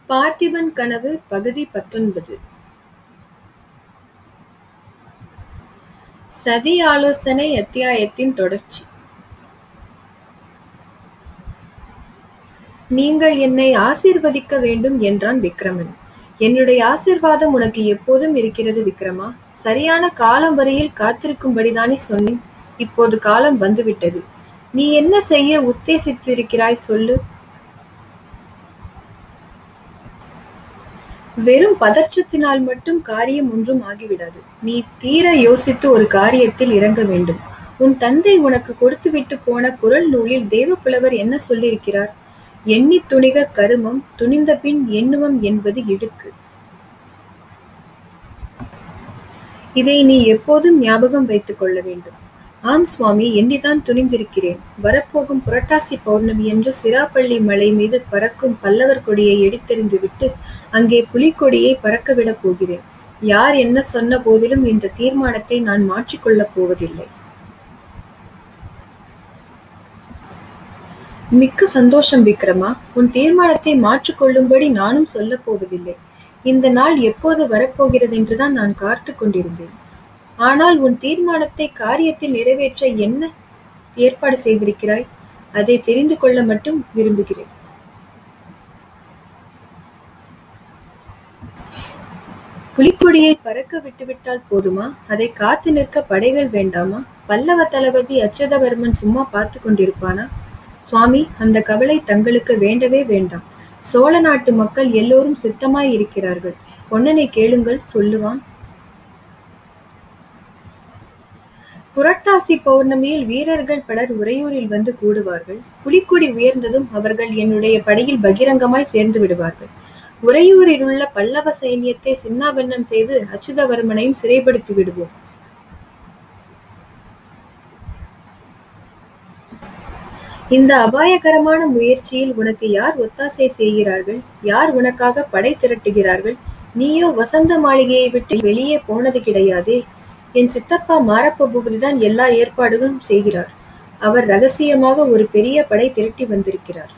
பார்த்திபன் கனவு பகுதி பத்தொன்பது சதி ஆலோசனை அத்தியாயத்தின் தொடர்ச்சி நீங்கள் என்னை ஆசீர்வதிக்க வேண்டும் என்றான் விக்ரமன் என்னுடைய ஆசீர்வாதம் உனக்கு எப்போதும் இருக்கிறது விக்ரமா சரியான காலம் வரையில் காத்திருக்கும்படிதானே சொன்னேன் இப்போது காலம் வந்துவிட்டது நீ என்ன செய்ய உத்தேசித்திருக்கிறாய் சொல்லு வெறும் பதற்றத்தினால் மட்டும் காரியம் ஒன்றும் ஆகிவிடாது நீ தீர யோசித்து ஒரு காரியத்தில் இறங்க வேண்டும் உன் தந்தை உனக்கு கொடுத்துவிட்டு போன குரல் நூலில் தேவப்புலவர் என்ன சொல்லியிருக்கிறார் எண்ணி துணிக கருமம் துணிந்த பின் எண்ணுவம் என்பது இடுக்கு இதை நீ எப்போதும் ஞாபகம் வைத்துக் கொள்ள வேண்டும் ஆம் சுவாமி எண்ணிதான் துணிந்திருக்கிறேன் வரப்போகும் புரட்டாசி பௌர்ணமி என்று சிராப்பள்ளி மலை மீது பறக்கும் பல்லவர் கொடியை எடுத்தெறிந்துவிட்டு அங்கே புலிக்கொடியை பறக்கவிடப் போகிறேன் யார் என்ன சொன்ன போதிலும் இந்த தீர்மானத்தை நான் மாற்றிக்கொள்ளப் போவதில்லை மிக்க சந்தோஷம் விக்ரமா உன் தீர்மானத்தை மாற்றிக்கொள்ளும்படி நானும் சொல்லப் போவதில்லை இந்த நாள் எப்போது வரப்போகிறது என்றுதான் நான் காத்து கொண்டிருந்தேன் ஆனால் உன் தீர்மானத்தை காரியத்தில் நிறைவேற்ற என்ன ஏற்பாடு செய்திருக்கிறாய் அதை தெரிந்து கொள்ள மட்டும் விரும்புகிறேன் புலிக்கொடியை பறக்க விட்டுவிட்டால் போதுமா அதை காத்து நிற்க படைகள் வேண்டாமா பல்லவ தளபதி அச்சுதவர்மன் சும்மா பார்த்து கொண்டிருப்பானா சுவாமி அந்த கவலை தங்களுக்கு வேண்டவே வேண்டாம் சோழ நாட்டு மக்கள் எல்லோரும் சித்தமாய் இருக்கிறார்கள் பொன்னனை கேளுங்கள் சொல்லுவான் புரட்டாசி பௌர்ணமியில் வீரர்கள் பலர் உறையூரில் வந்து கூடுவார்கள் புலிக்கொடி உயர்ந்ததும் அவர்கள் என்னுடைய படையில் பகிரங்கமாய் சேர்ந்து விடுவார்கள் உறையூரில் உள்ள பல்லவ சைன்யத்தை சின்னாபன்னம் செய்து அச்சுதவர்மனையும் சிறைப்படுத்தி விடுவோம் இந்த அபாயகரமான முயற்சியில் உனக்கு யார் ஒத்தாசை செய்கிறார்கள் யார் உனக்காக படை திரட்டுகிறார்கள் நீயோ வசந்த மாளிகையை விட்டு வெளியே போனது கிடையாதே என் சித்தப்பா மாரப்ப பூபதிதான் எல்லா ஏற்பாடுகளும் செய்கிறார் அவர் ரகசியமாக ஒரு பெரிய படை திரட்டி வந்திருக்கிறார்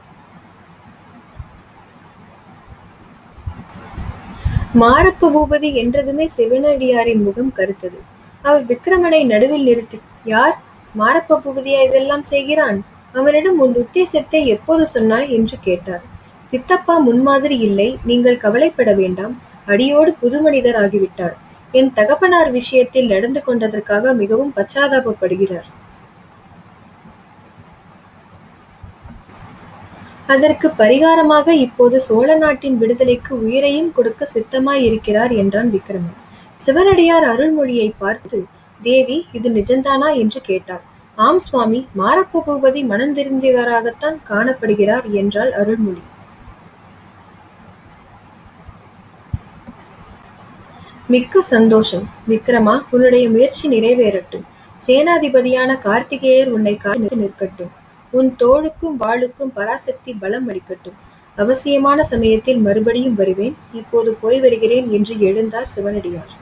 மாரப்ப பூபதி என்றதுமே சிவனடியாரின் முகம் கருத்தது அவர் விக்ரமனை நடுவில் நிறுத்தி யார் மாரப்ப பூபதியா இதெல்லாம் செய்கிறான் அவனிடம் உன் உத்தேசத்தை எப்போது சொன்னாய் என்று கேட்டார் சித்தப்பா முன்மாதிரி இல்லை நீங்கள் கவலைப்பட வேண்டாம் அடியோடு புது மனிதர் ஆகிவிட்டார் என் தகப்பனார் விஷயத்தில் நடந்து கொண்டதற்காக மிகவும் பச்சாதாபப்படுகிறார் அதற்கு பரிகாரமாக இப்போது சோழ நாட்டின் விடுதலைக்கு உயிரையும் கொடுக்க சித்தமாய் இருக்கிறார் என்றான் விக்ரமன் சிவனடியார் அருள்மொழியை பார்த்து தேவி இது நிஜந்தானா என்று கேட்டார் ஆம் சுவாமி மாரப்ப பூபதி மனம் தெரிந்தவராகத்தான் காணப்படுகிறார் என்றாள் அருள்மொழி மிக்க சந்தோஷம் விக்ரமா உன்னுடைய முயற்சி நிறைவேறட்டும் சேனாதிபதியான கார்த்திகேயர் உன்னை காத்து நிற்கட்டும் உன் தோளுக்கும் வாளுக்கும் பராசக்தி பலம் அளிக்கட்டும் அவசியமான சமயத்தில் மறுபடியும் வருவேன் இப்போது போய் வருகிறேன் என்று எழுந்தார் சிவனடியார்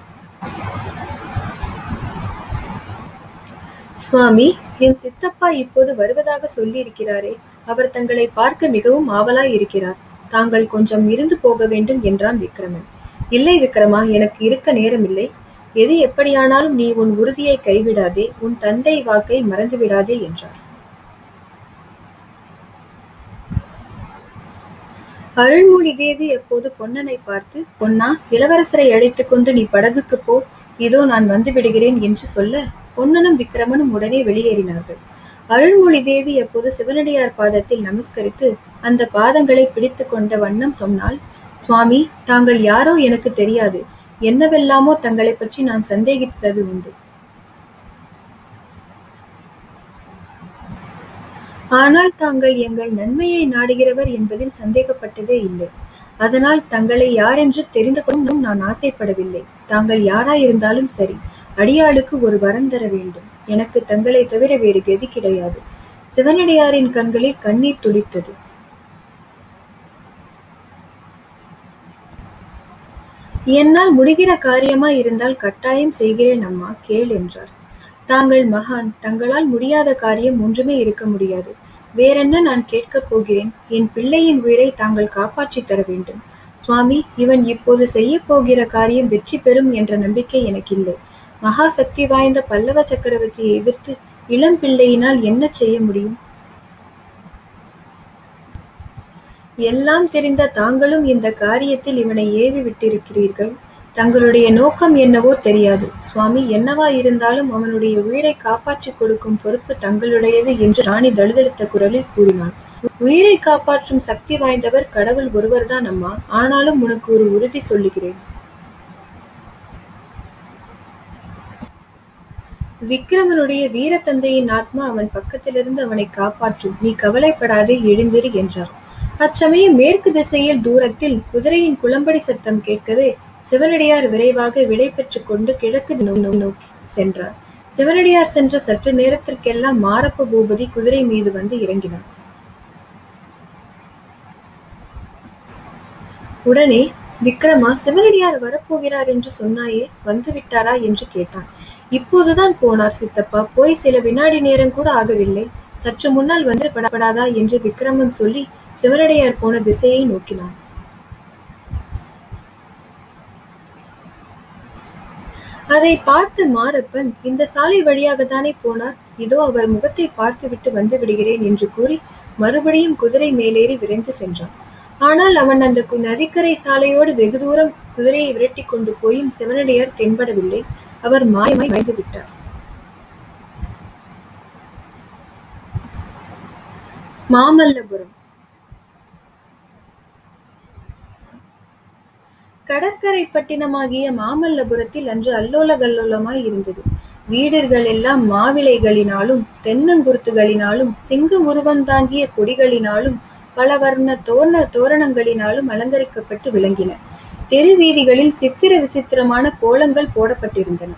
சுவாமி என் சித்தப்பா இப்போது வருவதாக சொல்லியிருக்கிறாரே அவர் தங்களை பார்க்க மிகவும் ஆவலாய் இருக்கிறார் தாங்கள் கொஞ்சம் இருந்து போக வேண்டும் என்றான் விக்ரமன் இல்லை விக்ரமா எனக்கு இருக்க நேரமில்லை எது எப்படியானாலும் நீ உன் உறுதியை கைவிடாதே உன் தந்தை வாக்கை மறந்துவிடாதே என்றார் அருள்மொழி தேவி அப்போது பொன்னனை பார்த்து பொன்னா இளவரசரை அழைத்துக் கொண்டு நீ படகுக்கு போ இதோ நான் வந்து விடுகிறேன் என்று சொல்ல பொன்னனும் விக்ரமனும் உடனே வெளியேறினார்கள் அருள்மொழி தேவி அப்போது சிவனடியார் பாதத்தில் நமஸ்கரித்து அந்த பாதங்களை பிடித்து கொண்ட வண்ணம் சொன்னால் சுவாமி தாங்கள் யாரோ எனக்கு தெரியாது என்னவெல்லாமோ தங்களை பற்றி நான் சந்தேகித்தது உண்டு ஆனால் தாங்கள் எங்கள் நன்மையை நாடுகிறவர் என்பதில் சந்தேகப்பட்டதே இல்லை அதனால் தங்களை யாரென்று தெரிந்து கொண்டும் நான் ஆசைப்படவில்லை தாங்கள் யாராயிருந்தாலும் சரி அடியாளுக்கு ஒரு வரம் தர வேண்டும் எனக்கு தங்களை தவிர வேறு கதி கிடையாது சிவனடியாரின் கண்களில் கண்ணீர் துளித்தது என்னால் முடிகிற காரியமா இருந்தால் கட்டாயம் செய்கிறேன் அம்மா கேள் என்றார் தாங்கள் மகான் தங்களால் முடியாத காரியம் ஒன்றுமே இருக்க முடியாது வேறென்ன நான் கேட்கப் போகிறேன் என் பிள்ளையின் உயிரை தாங்கள் காப்பாற்றித் தர வேண்டும் சுவாமி இவன் இப்போது செய்யப் போகிற காரியம் வெற்றி பெறும் என்ற நம்பிக்கை எனக்கில்லை மகா சக்தி வாய்ந்த பல்லவ சக்கரவர்த்தியை எதிர்த்து இளம் பிள்ளையினால் என்ன செய்ய முடியும் எல்லாம் தெரிந்த தாங்களும் இந்த காரியத்தில் இவனை ஏவி விட்டிருக்கிறீர்கள் தங்களுடைய நோக்கம் என்னவோ தெரியாது சுவாமி என்னவா இருந்தாலும் அவனுடைய உயிரை காப்பாற்றிக் கொடுக்கும் பொறுப்பு தங்களுடையது என்று ராணி தழுதழுத்த குரலில் கூறினாள் உயிரை காப்பாற்றும் சக்தி வாய்ந்தவர் கடவுள் ஒருவர்தான் அம்மா ஆனாலும் உனக்கு ஒரு உறுதி சொல்லுகிறேன் விக்ரமனுடைய வீரத்தந்தையின் ஆத்மா அவன் பக்கத்திலிருந்து அவனை காப்பாற்றும் நீ கவலைப்படாதே எழுந்திரு என்றார் அச்சமயம் மேற்கு திசையில் தூரத்தில் குதிரையின் குளம்படி சத்தம் கேட்கவே சிவனடியார் விரைவாக விடை பெற்றுக் கொண்டு கிழக்கு நோக்கி சென்றார் சிவனடியார் சென்ற சற்று நேரத்திற்கெல்லாம் மாரப்ப பூபதி குதிரை மீது வந்து இறங்கினார் உடனே விக்ரமா சிவனடியார் வரப்போகிறார் என்று சொன்னாயே வந்து விட்டாரா என்று கேட்டான் இப்போதுதான் போனார் சித்தப்பா போய் சில வினாடி நேரம் கூட ஆகவில்லை சற்று முன்னால் வந்து படப்படாதா என்று விக்ரமன் சொல்லி சிவனடியார் போன திசையை நோக்கினான் அதை பார்த்த மாரப்பன் இந்த சாலை வழியாகத்தானே போனார் இதோ அவர் முகத்தை பார்த்துவிட்டு வந்து விடுகிறேன் என்று கூறி மறுபடியும் குதிரை மேலேறி விரைந்து சென்றான் ஆனால் அவன் அந்த நதிக்கரை சாலையோடு வெகு தூரம் குதிரையை விரட்டி கொண்டு போயும் சிவனடியார் தென்படவில்லை அவர் மாயமாய் மறைந்து விட்டார் மாமல்லபுரம் கடற்கரை பட்டினமாகிய மாமல்லபுரத்தில் அன்று அல்லோல கல்லோலமாய் இருந்தது வீடுகள் எல்லாம் மாவிலைகளினாலும் தென்னங்குருத்துகளினாலும் சிங்க உருவந்தாங்கிய கொடிகளினாலும் பல வர்ண தோரண தோரணங்களினாலும் அலங்கரிக்கப்பட்டு விளங்கின தெரு வீதிகளில் சித்திர விசித்திரமான கோலங்கள் போடப்பட்டிருந்தன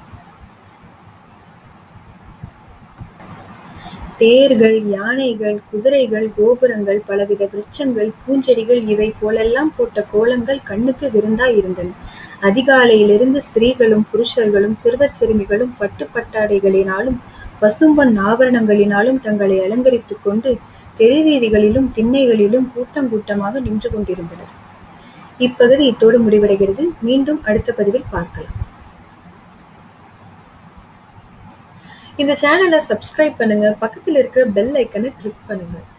தேர்கள் யானைகள் குதிரைகள் கோபுரங்கள் பலவித விருட்சங்கள் பூஞ்செடிகள் இவை போலெல்லாம் போட்ட கோலங்கள் கண்ணுக்கு விருந்தாய் இருந்தன அதிகாலையிலிருந்து ஸ்திரீகளும் புருஷர்களும் சிறுவர் சிறுமிகளும் பட்டு பட்டாடைகளினாலும் பசும்பொன் ஆபரணங்களினாலும் தங்களை அலங்கரித்துக் கொண்டு தெருவீதிகளிலும் திண்ணைகளிலும் கூட்டம் கூட்டமாக நின்று கொண்டிருந்தனர் இப்பகுதி இத்தோடு முடிவடைகிறது மீண்டும் அடுத்த பதிவில் பார்க்கலாம் இந்த சேனலை சப்ஸ்கிரைப் பண்ணுங்க பக்கத்தில் இருக்கிற பெல் ஐக்கனை கிளிக் பண்ணுங்க